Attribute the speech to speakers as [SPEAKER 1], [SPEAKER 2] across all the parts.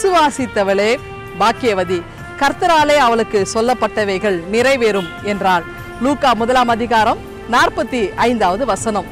[SPEAKER 1] விசுவாசித்தவளே பாக்கியவதி கர்த்தராலே அவளுக்கு சொல்லப்பட்டவைகள் நிறைவேறும் என்றாள் லூக்கா முதலாம் அதிகாரம் நாற்பத்தி ஐந்தாவது வசனம்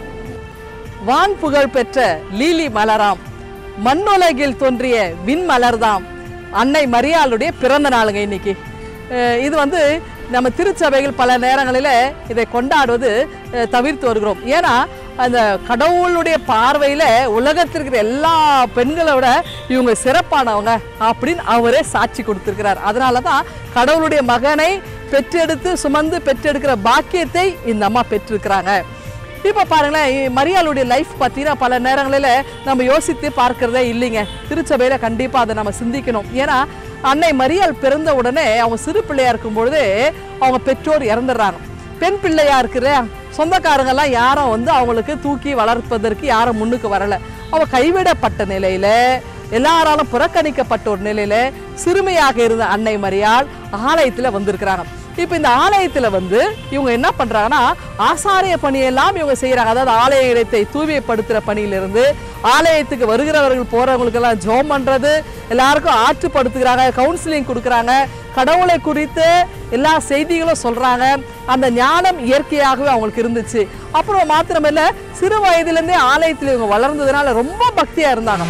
[SPEAKER 1] வான் புகழ் பெற்ற லீலி மலராம் மண்ணுலகில் தோன்றிய விண்மலர்தாம் அன்னை மரியாளுடைய பிறந்த நாளுங்க இன்னைக்கு அஹ் இது வந்து நம்ம திருச்சபைகள் பல நேரங்களில் இதை கொண்டாடுவது அஹ் தவிர்த்து வருகிறோம் ஏன்னா அந்த கடவுளுடைய பார்வையில் உலகத்தில் இருக்கிற எல்லா பெண்களை விட இவங்க சிறப்பானவங்க அப்படின்னு அவரே சாட்சி கொடுத்துருக்கிறார் அதனால தான் கடவுளுடைய மகனை பெற்றெடுத்து சுமந்து பெற்றெடுக்கிற பாக்கியத்தை இந்த அம்மா பெற்றிருக்கிறாங்க இப்போ பாருங்களேன் இ- மரியாளுடைய லைஃப் பார்த்தீங்கன்னா பல நேரங்களில் நம்ம யோசித்து பார்க்கறதே இல்லைங்க திருச்சபையில் கண்டிப்பாக அதை நம்ம சிந்திக்கணும் ஏன்னா அன்னை மரியாள் பிறந்த உடனே அவங்க சிறு பிள்ளையா இருக்கும் பொழுதே அவங்க பெற்றோர் இறந்துடுறாங்க பெண் பிள்ளையா இருக்கிற சொந்தக்காரங்கெல்லாம் யாரும் வந்து அவங்களுக்கு தூக்கி வளர்ப்பதற்கு யாரும் முன்னுக்கு வரல அவ கைவிடப்பட்ட நிலையில எல்லாராலும் புறக்கணிக்கப்பட்ட ஒரு நிலையில சிறுமியாக இருந்த அன்னை மரியாள் ஆலயத்துல வந்திருக்கிறாங்க இப்போ இந்த ஆலயத்துல வந்து இவங்க என்ன பண்றாங்கன்னா ஆசாரிய பணியெல்லாம் இவங்க செய்யறாங்க அதாவது ஆலய இடத்தை தூய்மைப்படுத்துற பணியிலிருந்து ஆலயத்துக்கு வருகிறவர்கள் போறவங்களுக்கெல்லாம் ஜோம் பண்றது எல்லாருக்கும் ஆற்றுப்படுத்துகிறாங்க கவுன்சிலிங் கொடுக்குறாங்க கடவுளை குறித்து எல்லா செய்திகளும் சொல்றாங்க அந்த ஞானம் இயற்கையாகவே அவங்களுக்கு இருந்துச்சு அப்புறம் மாத்திரமல்ல சிறு வயதிலிருந்தே ஆலயத்தில் இவங்க வளர்ந்ததுனால ரொம்ப பக்தியா இருந்தாங்க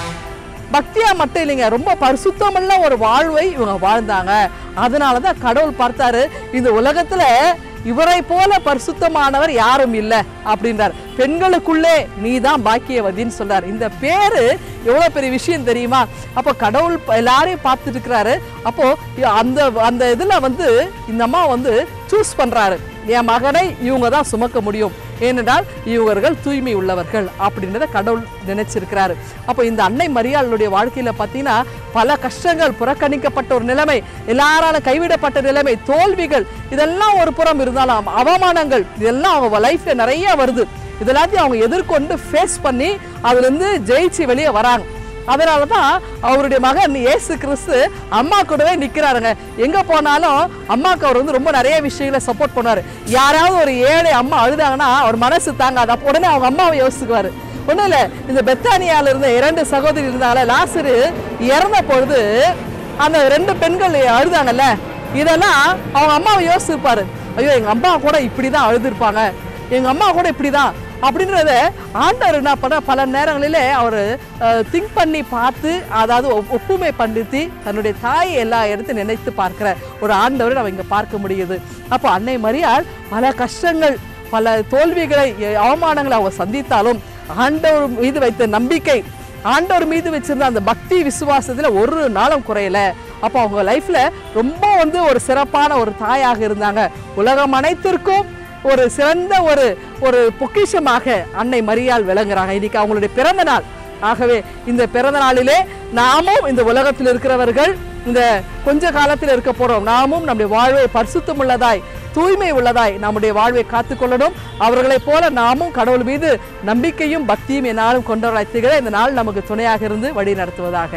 [SPEAKER 1] பக்தியா மட்டும் இல்லைங்க ரொம்ப பரிசுத்தமுள்ள ஒரு வாழ்வை இவங்க வாழ்ந்தாங்க அதனால தான் கடவுள் பார்த்தாரு இந்த உலகத்துல இவரை போல பரிசுத்தமானவர் யாரும் இல்லை அப்படின்றார் பெண்களுக்குள்ளே நீ தான் பாக்கியவதின்னு சொல்றார் இந்த பேரு எவ்வளவு பெரிய விஷயம் தெரியுமா அப்போ கடவுள் ப- எல்லாரையும் பார்த்துட்டு இருக்கிறாரு அப்போ அந்த அந்த இதுல வந்து இந்த அம்மா வந்து சூஸ் பண்றாரு என் மகனை இவங்க தான் சுமக்க முடியும் ஏனென்றால் இவர்கள் தூய்மை உள்ளவர்கள் அப்படின்றத கடவுள் நினைச்சிருக்கிறாரு அப்போ இந்த அன்னை மரியாளுடைய வாழ்க்கையில பார்த்தீங்கன்னா பல கஷ்டங்கள் புறக்கணிக்கப்பட்ட ஒரு நிலைமை எல்லாராலும் கைவிடப்பட்ட நிலைமை தோல்விகள் இதெல்லாம் ஒரு புறம் இருந்தாலும் அவமானங்கள் இதெல்லாம் அவங்க லைஃப்ல நிறைய வருது இதெல்லாத்தையும் அவங்க எதிர்கொண்டு ஃபேஸ் பண்ணி அதுலேருந்து ஜெயிச்சு வெளியே வராங்க அதனால தான் அவருடைய மகன் இயேசு கிறிஸ்து அம்மா கூடவே நிற்கிறாருங்க எங்கே போனாலும் அம்மாவுக்கு அவர் வந்து ரொம்ப நிறைய விஷயங்களை சப்போர்ட் பண்ணுவார் யாராவது ஒரு ஏழை அம்மா அழுதாங்கன்னா அவர் மனசு தாங்காது அப்போ உடனே அவங்க அம்மாவை யோசிச்சுக்குவார் ஒன்றும் இல்லை இந்த பெத்தானியால இருந்த இரண்டு சகோதரி இருந்தாங்களே லாசரு இறந்த பொழுது அந்த ரெண்டு பெண்கள் அழுதாங்கல்ல இதெல்லாம் அவங்க அம்மாவை யோசிச்சிருப்பாரு ஐயோ எங்கள் அம்மா கூட இப்படி தான் அழுதுருப்பாங்க எங்கள் அம்மா கூட இப்படி தான் அப்படின்றத ஆண்டவர் என்ன பண்ண பல நேரங்களிலே அவர் திங்க் பண்ணி பார்த்து அதாவது ஒப்- ஒப்புமை படுத்தி தன்னுடைய தாயை எல்லா இடத்தையும் நினைத்து பார்க்கிற ஒரு ஆண்டவரை நம்ம இங்கே பார்க்க முடியுது அப்போ அன்னை மரியாள் பல கஷ்டங்கள் பல தோல்விகளை எ- அவமானங்களை அவங்க சந்தித்தாலும் ஆண்டவர் மீது வைத்த நம்பிக்கை ஆண்டவர் மீது வச்சிருந்த அந்த பக்தி விசுவாசத்துல ஒரு நாளும் குறையல அப்போ அவங்க லைஃப்ல ரொம்ப வந்து ஒரு சிறப்பான ஒரு தாயாக இருந்தாங்க உலகம் அனைத்திற்கும் ஒரு சிறந்த ஒரு ஒரு பொக்கிஷமாக அன்னை மரியாள் விளங்குறாங்க இன்னைக்கு அவங்களுடைய பிறந்த நாள் ஆகவே இந்த பிறந்த நாளிலே நாமும் இந்த உலகத்தில் இருக்கிறவர்கள் இந்த கொஞ்ச காலத்தில் இருக்க போறோம் நாமும் நம்முடைய வாழ்வை பரிசுத்தம் உள்ளதாய் தூய்மை உள்ளதாய் நம்முடைய வாழ்வை காத்துக்கொள்ளணும் அவர்களைப் போல நாமும் கடவுள் மீது நம்பிக்கையும் பக்தியும் என்னாலும் கொண்டவர்களாய் திகழ இந்த நாள் நமக்கு துணையாக இருந்து வழி நடத்துவதாக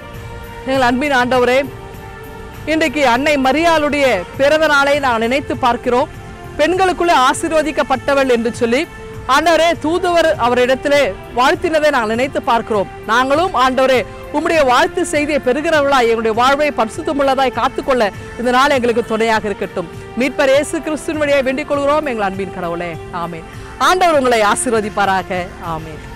[SPEAKER 1] எங்கள் அன்பின் ஆண்டவரே இன்றைக்கு அன்னை மரியாளுடைய பிறந்த நாளை நான் நினைத்து பார்க்கிறோம் பெண்களுக்குள்ளே ஆசீர்வதிக்கப்பட்டவள் என்று சொல்லி ஆண்டவரே தூதுவர் அவரிடத்திலே வாழ்த்தினதை நாங்கள் நினைத்து பார்க்கிறோம் நாங்களும் ஆண்டவரே உம்முடைய வாழ்த்து செய்தியை பெறுகிறவர்களாய் எங்களுடைய வாழ்வை பரிசுத்தமுள்ளதாய் காத்துக்கொள்ள இந்த நாள் எங்களுக்கு துணையாக இருக்கட்டும் மீட்பர் இயேசு கிறிஸ்துவின் வழியை வேண்டிக் கொள்கிறோம் எங்கள் அன்பின் கடவுளே ஆமென் ஆண்டவர் உங்களை ஆசீர்வதிப்பாராக ஆமென்